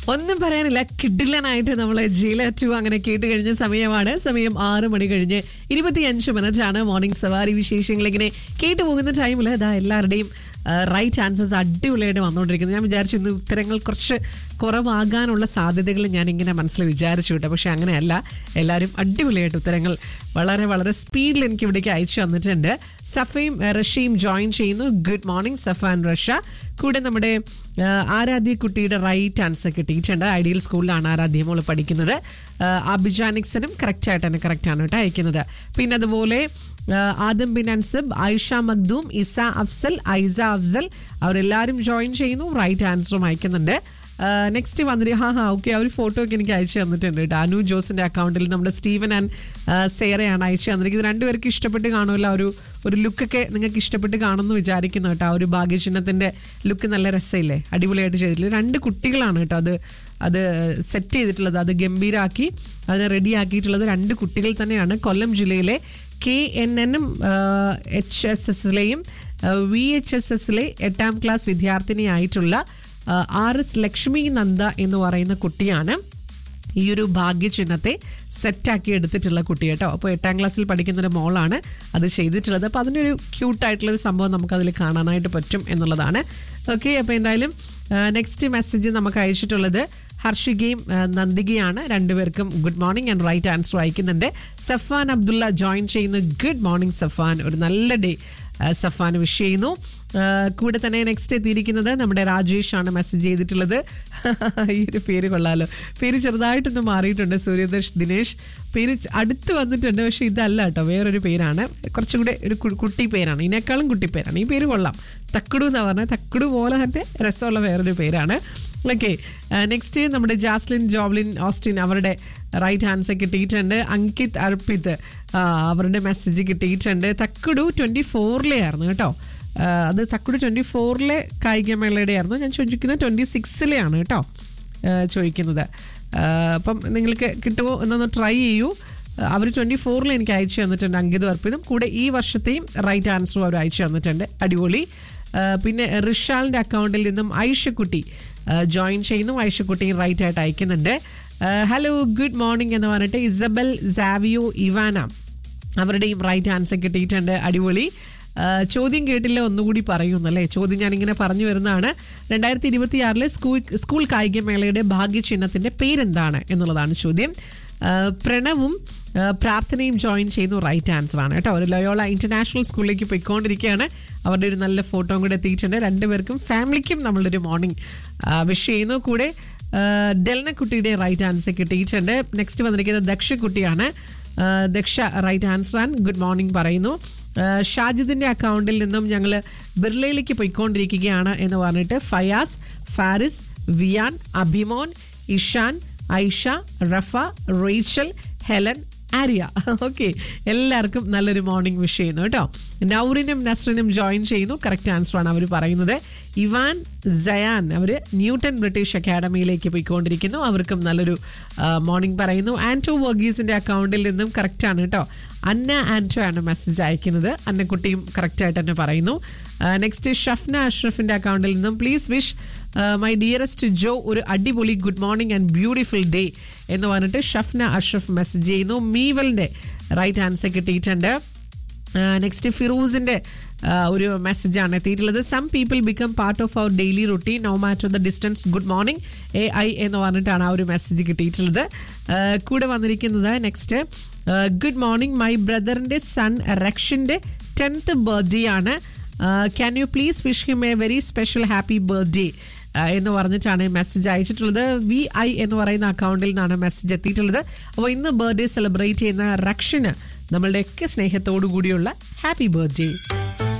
ഒന്നും പറയാനില്ല കിഡിലനായിട്ട് നമ്മൾ ജയില ടു അങ്ങനെ കേട്ട് കഴിഞ്ഞ സമയമാണ് സമയം ആറ് മണി കഴിഞ്ഞ് ഇരുപത്തിയഞ്ച് മിനിറ്റ് ആണ് മോർണിംഗ് സവാരി വിശേഷങ്ങൾ ഇങ്ങനെ കേട്ടു പോകുന്ന ടൈമിൽ അതാ എല്ലാവരുടെയും റൈറ്റ് ആൻസേഴ്സ് അടിപൊളിയായിട്ട് വന്നുകൊണ്ടിരിക്കുന്നത് ഞാൻ വിചാരിച്ചു ഇന്ന് ഉത്തരങ്ങൾ കുറച്ച് കുറവാകാനുള്ള സാധ്യതകൾ ഞാൻ ഇങ്ങനെ മനസ്സിൽ വിചാരിച്ചു കേട്ടോ പക്ഷെ അങ്ങനെയല്ല എല്ലാവരും അടിപൊളിയായിട്ട് ഉത്തരങ്ങൾ വളരെ വളരെ സ്പീഡിൽ എനിക്ക് ഇവിടേക്ക് അയച്ചു തന്നിട്ടുണ്ട് സഫയും റഷ്യയും ജോയിൻ ചെയ്യുന്നു good morning Safa and Rashya കൂടെ നമ്മുടെ ആ, ആരാധ്യ കുട്ടിയുടെ റൈറ്റ് ആൻസർ കിട്ടിയിട്ടുണ്ട് ഐഡിയൽ സ്കൂളിലാണ് ആരാധ്യ മോള് പഠിക്കുന്നത് ആ, അഭിജാനിക്സനും കറക്റ്റ് ആയിട്ട് തന്നെ കറക്റ്റ് ആണ് കേട്ടോ അയക്കുന്നത് പിന്നെ അതുപോലെ ആ, ആദം ബിൻ അൻസബ് ഐഷ മഖ്ദൂം ഇസ അഫ്സൽ ഐസ അഫ്സൽ അവരെല്ലാവരും ജോയിൻ ചെയ്യുന്നു റൈറ്റ് ആൻസറും അയക്കുന്നുണ്ട് നെക്സ്റ്റ് വന്നിട്ട് ഹാ ഹാ ഓക്കെ ആ ഒരു ഫോട്ടോ ഒക്കെ എനിക്ക് അയച്ചു തന്നിട്ടുണ്ട് കേട്ടോ അനു ജോസിന്റെ അക്കൗണ്ടിൽ നമ്മുടെ സ്റ്റീവൻ ആൻഡ് സേറയാണ് അയച്ചു തന്നിരിക്കുന്നത് രണ്ടുപേർക്ക് ഇഷ്ടപ്പെട്ട് കാണുമല്ലോ ആ ഒരു ഒരു ലുക്കൊക്കെ നിങ്ങൾക്ക് ഇഷ്ടപ്പെട്ട് കാണുമെന്ന് വിചാരിക്കുന്നു കേട്ടോ ആ ഒരു ഭാഗ്യചിഹ്നത്തിന്റെ ലുക്ക് നല്ല രസമില്ലേ അടിപൊളിയായിട്ട് ചെയ്തിട്ടില്ല രണ്ട് കുട്ടികളാണ് കേട്ടോ അത് അത് സെറ്റ് ചെയ്തിട്ടുള്ളത് അത് ഗംഭീരാക്കി അതിനെ റെഡി ആക്കിയിട്ടുള്ളത് രണ്ട് കുട്ടികൾ തന്നെയാണ് കൊല്ലം ജില്ലയിലെ കെ എൻ എനും എച്ച് എസ് എസിലെയും വി എച്ച് എസ് എസിലെ എട്ടാം ക്ലാസ് വിദ്യാർത്ഥിനിയായിട്ടുള്ള ആ, ആർ എസ് ലക്ഷ്മി നന്ദ എന്ന് പറയുന്ന കുട്ടിയാണ് ഈ ഒരു ഭാഗ്യചിഹ്നത്തെ സെറ്റാക്കി എടുത്തിട്ടുള്ള കുട്ടി കേട്ടോ അപ്പോൾ എട്ടാം ക്ലാസ്സിൽ പഠിക്കുന്ന ഒരു മോളാണ് അത് ചെയ്തിട്ടുള്ളത് അപ്പോൾ അതിൻ്റെ ഒരു ക്യൂട്ടായിട്ടുള്ളൊരു സംഭവം നമുക്കതിൽ കാണാനായിട്ട് പറ്റും എന്നുള്ളതാണ് ഓക്കെ അപ്പോൾ എന്തായാലും നെക്സ്റ്റ് മെസ്സേജ് നമുക്ക് അയച്ചിട്ടുള്ളത് ഹർഷികയും ആ, നന്ദികയാണ് രണ്ടുപേർക്കും good morning and right answer അയക്കുന്നുണ്ട് സഫാൻ അബ്ദുള്ള ജോയിൻ ചെയ്യുന്നു ഗുഡ് മോർണിംഗ് സഫാൻ ഒരു നല്ല ഡേ സഫാൻ വിഷ് ചെയ്യുന്നു ആ, കൂടെ തന്നെ നെക്സ്റ്റ് എത്തിയിരിക്കുന്നത് നമ്മുടെ രാജേഷ് ആണ് മെസ്സേജ് ചെയ്തിട്ടുള്ളത് ഈ ഒരു പേര് കൊള്ളാലോ പേര് ചെറുതായിട്ടൊന്ന് മാറിയിട്ടുണ്ട് സൂര്യദർശ് ദിനേശ് പേര് ച- അടുത്ത് വന്നിട്ടുണ്ട് പക്ഷെ ഇതല്ല കേട്ടോ വേറൊരു പേരാണ് കുറച്ചുകൂടെ ഒരു കു- കുട്ടി പേരാണ് ഇതിനേക്കാളും കുട്ടി പേരാണ് ഈ പേര് കൊള്ളാം തക്കുടു എന്ന് പറഞ്ഞാൽ തക്കുടു പോലെ തന്നെ രസമുള്ള വേറൊരു പേരാണ് ഓക്കെ നെക്സ്റ്റ് നമ്മുടെ ജാസ്ലിൻ ജോബ്ലിൻ ഓസ്റ്റിൻ അവരുടെ റൈറ്റ് ആൻസർ കിട്ടിയിട്ടുണ്ട് അങ്കിത് അർപ്പിത് ആ, അവരുടെ മെസ്സേജ് കിട്ടിയിട്ടുണ്ട് തക്കുടു ട്വൻറ്റി ഫോറിലെ ആയിരുന്നു കേട്ടോ ആ, അത് തക്കുടു ട്വൻറ്റി ഫോറിലെ കായികമേളയുടെ ആയിരുന്നു ഞാൻ ചോദിക്കുന്നത് ട്വൻറ്റി സിക്സിലെയാണ് കേട്ടോ ആ, ചോദിക്കുന്നത് ആ, അപ്പം നിങ്ങൾക്ക് കിട്ടുമോ എന്നൊന്ന് ട്രൈ ചെയ്യൂ അവർ ട്വൻറ്റി ഫോറിൽ എനിക്ക് അയച്ചു തന്നിട്ടുണ്ട് അങ്കിതും അർപ്പിതും കൂടെ ഈ വർഷത്തെയും റൈറ്റ് ആൻസറും അവർ അയച്ചു തന്നിട്ടുണ്ട് അടിപൊളി ആ, പിന്നെ റിഷാലിൻ്റെ അക്കൗണ്ടിൽ നിന്നും ഐഷക്കുട്ടി ജോയിൻ ചെയ്യുന്നു ഐഷക്കുട്ടി റൈറ്റ് ആയിട്ട് അയക്കുന്നുണ്ട് ഹലോ ഗുഡ് മോർണിംഗ് എന്ന് പറഞ്ഞിട്ട് ഇസബൽ സാവിയോ ഇവാന അവരുടെയും റൈറ്റ് ആൻസർ കിട്ടിയിട്ടുണ്ട് അടിപൊളി ആ, ചോദ്യം കേട്ടില്ല ഒന്നുകൂടി പറയുന്നല്ലേ ചോദ്യം ഞാനിങ്ങനെ പറഞ്ഞു വരുന്നതാണ് രണ്ടായിരത്തി ഇരുപത്തി ആറിലെ സ്കൂൾ സ്കൂൾ കായികമേളയുടെ ഭാഗ്യചിഹ്നത്തിന്റെ പേരെന്താണ് എന്നുള്ളതാണ് ചോദ്യം ആ, പ്രണവും ആ, പ്രാർത്ഥനയും ജോയിൻ ചെയ്യുന്നു റൈറ്റ് ആൻസർ ആണ് കേട്ടോ ഒരു ലയോള ഇന്റർനാഷണൽ സ്കൂളിലേക്ക് പോയിക്കൊണ്ടിരിക്കുകയാണ് അവരുടെ ഒരു നല്ല ഫോട്ടോ കൂടെ എത്തിയിട്ടുണ്ട് രണ്ടുപേർക്കും ഫാമിലിക്കും നമ്മളൊരു മോർണിംഗ് വിഷ് ചെയ്യുന്നു കൂടെ ആ, ഡെൽന കുട്ടിയുടെ റൈറ്റ് ആൻസർ കിട്ടിയിട്ടുണ്ട് നെക്സ്റ്റ് വന്നിരിക്കുന്നത് ദക്ഷ കുട്ടിയാണ് ആ, Daksha right answer and good morning പറയുന്നു ആ, ഷാജിദിന്റെ അക്കൗണ്ടിൽ നിന്നും ഞങ്ങൾ ബിർളയിലേക്ക് പോയിക്കൊണ്ടിരിക്കുകയാണ് എന്ന് പറഞ്ഞിട്ട് ഫയാസ് ഫാരിസ് വിയാൻ അഭിമോൻ ഇഷാൻ ഐഷ റഫ റേച്ചൽ ഹെലൻ ആര്യ ഓക്കെ എല്ലാവർക്കും നല്ലൊരു മോർണിംഗ് വിഷ് ചെയ്യുന്നു കേട്ടോ നൗറിനും നസ്റിനും ജോയിൻ ചെയ്യുന്നു കറക്റ്റ് ആൻസർ ആണ് അവർ പറയുന്നത് ഇവാൻ ജയാൻ അവർ ന്യൂട്ടൺ ബ്രിട്ടീഷ് അക്കാഡമിയിലേക്ക് പോയിക്കൊണ്ടിരിക്കുന്നു അവർക്കും നല്ലൊരു മോർണിംഗ് പറയുന്നു ആൻറ്റോ വർഗീസിന്റെ അക്കൗണ്ടിൽ നിന്നും കറക്റ്റ് ആണ് കേട്ടോ അന്ന ആൻറ്റോ ആണ് മെസ്സേജ് അയക്കുന്നത് അന്നക്കുട്ടിയും കറക്റ്റ് ആയിട്ട് തന്നെ പറയുന്നു നെക്സ്റ്റ് ഷഫ്ന അഷ്റഫിന്റെ അക്കൗണ്ടിൽ നിന്നും please wish my dearest Jo ഒരു അടിപൊളി good morning and beautiful day എന്ന് പറഞ്ഞിട്ട് ഷഫ്ന അഷ്റഫ് മെസ്സേജ് ചെയ്യുന്നു മീവലിന്റെ റൈറ്റ് ആൻസർ കിട്ടിയിട്ടുണ്ട് നെക്സ്റ്റ് ഫിറൂസിന്റെ ആ, ഒരു മെസ്സേജാണ് എത്തിയിട്ടുള്ളത് some people become part of our daily routine no matter the distance good morning A I എന്ന് പറഞ്ഞിട്ടാണ് ആ ഒരു മെസ്സേജ് കിട്ടിയിട്ടുള്ളത് ആ, കൂടെ വന്നിരിക്കുന്നത് നെക്സ്റ്റ് ഗുഡ് മോർണിംഗ് മൈ ബ്രദറിന്റെ സൺ റക്ഷന്റെ ടെൻത്ത് ബർത്ത്ഡേ ആണ് can you please wish him a very special happy birthday എന്ന് പറഞ്ഞിട്ടാണ് മെസ്സേജ് അയച്ചിട്ടുള്ളത് വി ഐ എന്ന് പറയുന്ന അക്കൗണ്ടിൽ നിന്നാണ് മെസ്സേജ് എത്തിയിട്ടുള്ളത് അപ്പോൾ ഇന്ന് ബർത്ത്ഡേ സെലിബ്രേറ്റ് ചെയ്യുന്ന റക്ഷന് നമ്മളുടെയൊക്കെ സ്നേഹത്തോടു കൂടിയുള്ള ഹാപ്പി ബർത്ത്ഡേ